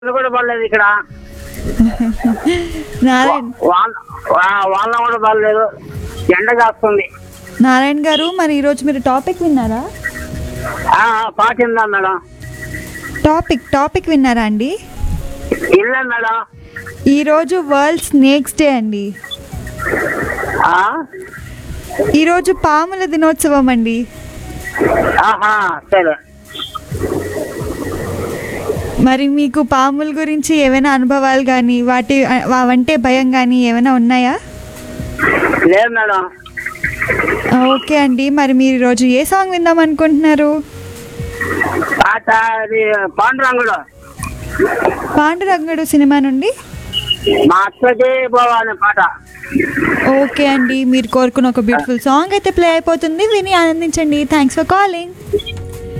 ఇది కూడా పడలేదు ఇక్కడ నారాయణ వాళ్ళ వాళ్ళ కూడా పడలేదు ఎండ కాస్తుంది నారాయణ గారు మరి ఈరోజు మీరు టాపిక్ విన్నారా ఆ, పాట ఉందా మేడం టాపిక్ టాపిక్ విన్నారా అండి ఇల్లే మేడం ఈరోజు వరల్డ్ స్నేక్స్ డే అండి ఆ? ఈరోజు పాముల దినోత్సవం అండి ఆహా సరే మరి మీకు పాముల గురించి ఏమైనా అనుభవాలు కానీ వాటి అవంటే భయం కానీ ఏమైనా ఉన్నాయా లేదు మేడం ఆ, ఓకే అండి మరి మీరు ఈరోజు ఏ సాంగ్ విందాం అనుకుంటున్నారు పాట అది పాండురంగుడు పాండురంగడు సినిమా నుండి మా అత్తకి బావా అనే పాట ఓకే అండి మీరు కోరుకున్న ఒక బ్యూటిఫుల్ సాంగ్ అయితే ప్లే అయిపోతుంది విని ఆనందించండి థ్యాంక్స్ ఫర్ కాలింగ్